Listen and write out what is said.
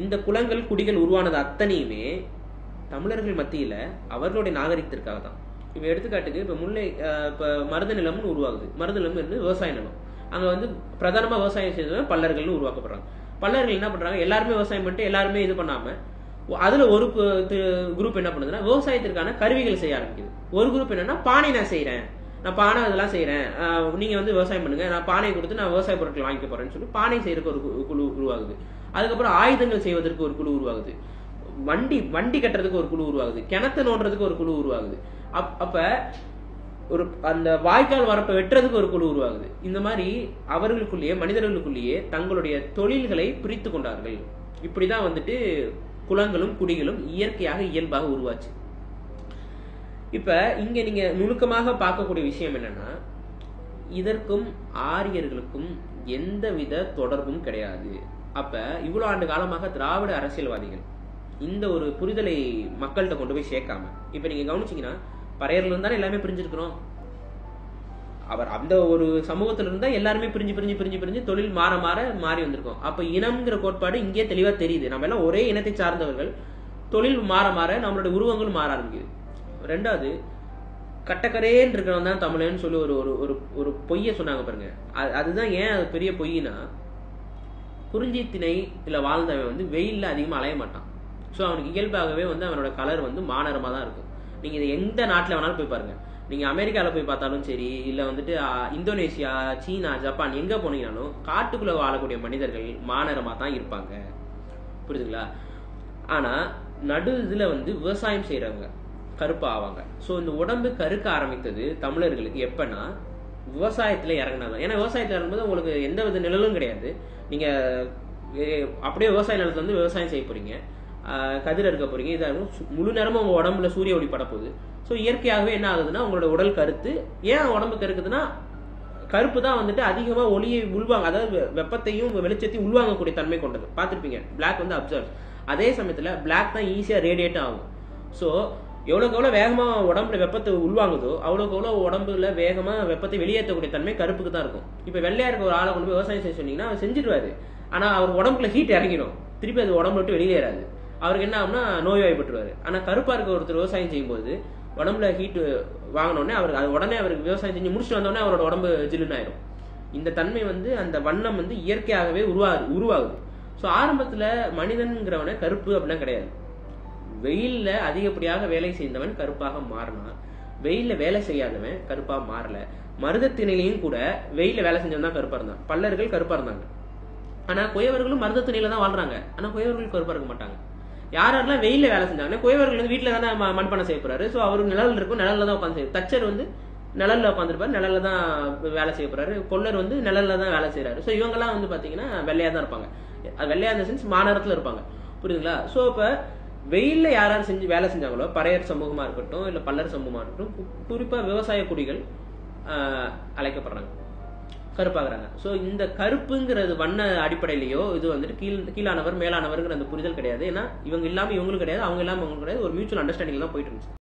இந்த குலங்கள் குடிகள் உருவானது அத்தனையுமே தமிழர்கள் மத்தியில அவர்களுடைய நாகரிகத்திற்காக தான் இப்போ எடுத்துக்காட்டுக்கு இப்போ முல்லை அஹ், இப்போ மருத நிலம்னு உருவாகுது மருத நிலம் இருந்து விவசாய நிலம் அங்க வந்து பிரதானமா விவசாயம் செய்தவங்க பல்லர்கள்னு உருவாக்கப்படுறாங்க பல்லர்கள் என்ன பண்றாங்க எல்லாருமே விவசாயம் பண்ணிட்டு எல்லாருமே இது பண்ணாம அதுல ஒரு குரூப் என்ன பண்ணுதுன்னா விவசாயத்திற்கான கருவிகள் செய்ய ஆரம்பிக்குது ஒரு குரூப் என்னன்னா பானை நான் செய்றேன் நான் பானை இதெல்லாம் செய்றேன் ஆஹ் நீங்க வந்து விவசாயம் பண்ணுங்க நான் பானை கொடுத்து நான் விவசாய பொருட்கள் வாங்கிக்க போறேன்னு சொல்லி பானை செய்யறதுக்கு ஒரு கு- குழு உருவாகுது அதுக்கப்புறம் ஆயுதங்கள் செய்வதற்கு ஒரு குழு உருவாகுது வண்டி வண்டி கட்டுறதுக்கு ஒரு குழு உருவாகுது கிணத்து நோண்டுறதுக்கு ஒரு குழு உருவாகுது அப் அப்ப ஒரு அந்த வாய்க்கால் வரப்பை வெட்டுறதுக்கு ஒரு குழு உருவாகுது இந்த மாதிரி அவர்களுக்குள்ளேயே மனிதர்களுக்குள்ளேயே தங்களுடைய தொழில்களை பிரித்து கொண்டார்கள் இப்படிதான் வந்துட்டு குலங்களும் குடிகளும் இயற்கையாக இயல்பாக உருவாச்சு இப்ப இங்க நீங்க நுணுக்கமாக பார்க்கக்கூடிய விஷயம் என்னன்னா இதற்கும் ஆரியர்களுக்கும் எந்தவித தொடர்பும் கிடையாது அப்ப இவ்வளவு ஆண்டு காலமாக திராவிட அரசியல்வாதிகள் இந்த ஒரு புரிதலை மக்கள்கிட்ட கொண்டு போய் சேர்க்காம இப்ப நீங்க கவனிச்சீங்கன்னா பறையர்ல இருந்தாலும் எல்லாமே பிரிஞ்சிருக்கிறோம் அவர் அந்த ஒரு சமூகத்துல இருந்தா எல்லாருமே பிரிஞ்சு பிரிஞ்சு பிரிஞ்சு பிரிஞ்சு தொழில் மாற மாற மாறி வந்திருக்கோம் அப்ப இனம்ங்கிற கோட்பாடு இங்கே தெளிவா தெரியுது நம்ம எல்லாம் ஒரே இனத்தை சார்ந்தவர்கள் தொழில் மாற மாற நம்மளுடைய உருவங்களும் மாற ஆரம்பிக்குது ரெண்டாவது கட்டக்கரேன்னு இருக்கிறவன் தான் தமிழன்னு சொல்லி ஒரு ஒரு ஒரு ஒரு பொய்யை சொன்னாங்க பாருங்க அது- அதுதான் ஏன் அது பெரிய பொய்னா குறிஞ்சி திணை இல்ல வாழ்ந்தவன் வந்து வெயில்ல அதிகமா அலைய மாட்டான் ஸோ அவனுக்கு இயல்பாகவே வந்து அவனோட கலர் வந்து மாநரமா தான் இருக்கும் நீங்க இதை எந்த நாட்டுல வேணாலும் போய் பாருங்க நீங்க அமெரிக்கால போய் பார்த்தாலும் சரி இல்ல வந்துட்டு ஆ, இந்தோனேஷியா சீனா ஜப்பான் எங்க போனீங்கனாலும் காட்டுக்குள்ள வாழக்கூடிய மனிதர்கள் மாநரமா தான் இருப்பாங்க புரியுதுங்களா ஆனா நடு இதுல வந்து விவசாயம் செய்யறவங்க கருப்பு ஆவாங்க ஸோ இந்த உடம்பு கருக்க ஆரம்பித்தது தமிழர்களுக்கு எப்பன்னா விவசாயத்துல இறங்கினாங்க ஏன்னா விவசாயத்துல இறங்கும்போது உங்களுக்கு எந்த வித நிழலும் கிடையாது நீங்க ஏ- அப்படியே விவசாய நிலத்துல வந்து விவசாயம் செய்ய போறீங்க ஆஹ் கதிர் இருக்க போறீங்க இதாக இருக்கும் சு- முழு நேரமும் உங்க உடம்புல சூரிய ஒளி பட போகுது ஸோ இயற்கையாகவே என்ன ஆகுதுன்னா உங்களோட உடல் கருத்து ஏன் உடம்பு கருக்குதுன்னா கருப்பு தான் வந்துட்டு அதிகமா ஒளியை உள்வாங்க அதாவது வெ- வெப்பத்தையும் வெளிச்சத்தையும் உள்வாங்கக்கூடிய தன்மை கொண்டது பார்த்திருப்பீங்க பிளாக் வந்து அப்சர்வ் அதே சமயத்துல பிளாக் தான் ஈஸியா ரேடியேட் ஆகும் ஸோ எவ்வளோக்கு எவ்வளோ வேகமா உடம்புல வெப்பத்தை உள்வாங்குதோ அவ்வளோக்கு எவ்வளோ உடம்புல வேகமா வெப்பத்தை வெளியேற்றக்கூடிய தன்மை கருப்புக்கு தான் இருக்கும் இப்போ வெள்ளையா இருக்க ஒரு ஆளை கொண்டு போய் விவசாயம் செய்ய சொன்னீங்கன்னா அவர் செஞ்சிருவாரு ஆனா அவர் உடம்புல ஹீட் இறங்கிடும் திருப்பி அது உடம்பு விட்டு வெளியே ஏறாது அவருக்கு என்ன ஆகும்னா நோய்வாய்ப்பட்டுருவாரு ஆனா கருப்பா இருக்க ஒருத்தர் விவசாயம் செய்யும்போது உடம்புல ஹீட் வாங்கினோடனே அவருக்கு அது உடனே அவருக்கு விவசாயம் செஞ்சு முடிச்சுட்டு வந்தோடனே அவரோட உடம்பு ஜில்லுன்னு ஆயிரும் இந்த தன்மை வந்து அந்த வண்ணம் வந்து இயற்கையாகவே உருவாகுது உருவாகுது ஸோ ஆரம்பத்துல மனிதன்கிறவன கருப்பு அப்படிலாம் கிடையாது வெயில்ல அதிகப்படியாக வேலை செய்தவன் கருப்பாக மாறினான் வெயில்ல வேலை செய்யாதவன் கருப்பா மாறல மருதத்திணையிலையும் கூட வெயில்ல வேலை செஞ்சவன் தான் கருப்பா இருந்தான் பல்லர்கள் கருப்பா இருந்தாங்க ஆனா குயவர்களும் மருதத்திணையில தான் வாழ்றாங்க ஆனா குயவர்கள் கருப்பா இருக்க மாட்டாங்க யார் யாரெல்லாம் வெயில்ல வேலை செஞ்சாங்கன்னா குயவர்கள் வந்து வீட்டுல தானே ம- மண்பானை செய்ய போறாரு ஸோ அவரு நிழல் இருக்கும் நிழல்ல தான் உட்காந்து செய்யும் தச்சர் வந்து நிழல்ல உட்காந்துருப்பாரு நிழல்ல தான் வேலை செய்ய போறாரு கொல்லர் வந்து நிழல்ல தான் வேலை செய்யறாரு ஸோ இவங்கெல்லாம் வந்து பாத்தீங்கன்னா வெள்ளையா தான் இருப்பாங்க அது வெள்ளையா இந்த சென்ஸ் மாநகரத்துல இருப்பாங்க புரியுதுங்களா ஸோ இப்ப வெயில்ல யார் யார் செஞ்சு வேலை செஞ்சாங்களோ பறையர் சமூகமா இருக்கட்டும் இல்ல பல்லர் சமூகமா இருக்கட்டும் கு- குறிப்பா விவசாய குடிகள் ஆஹ், அழைக்கப்படுறாங்க கருப்பாகிறாங்க ஸோ இந்த கருப்புங்கிறது வண்ண அடிப்படையிலையோ இது வந்துட்டு கீழ் கீழானவர் மேலானவர்ங்கிற அந்த புரிதல் கிடையாது ஏன்னா இவங்க இல்லாம இவங்களும் கிடையாது அவங்க இல்லாம அவங்களும் கிடையாது ஒரு மியூச்சுவல் அண்டர்ஸ்டாண்டிங் தான் போயிட்டு இருந்துச்சு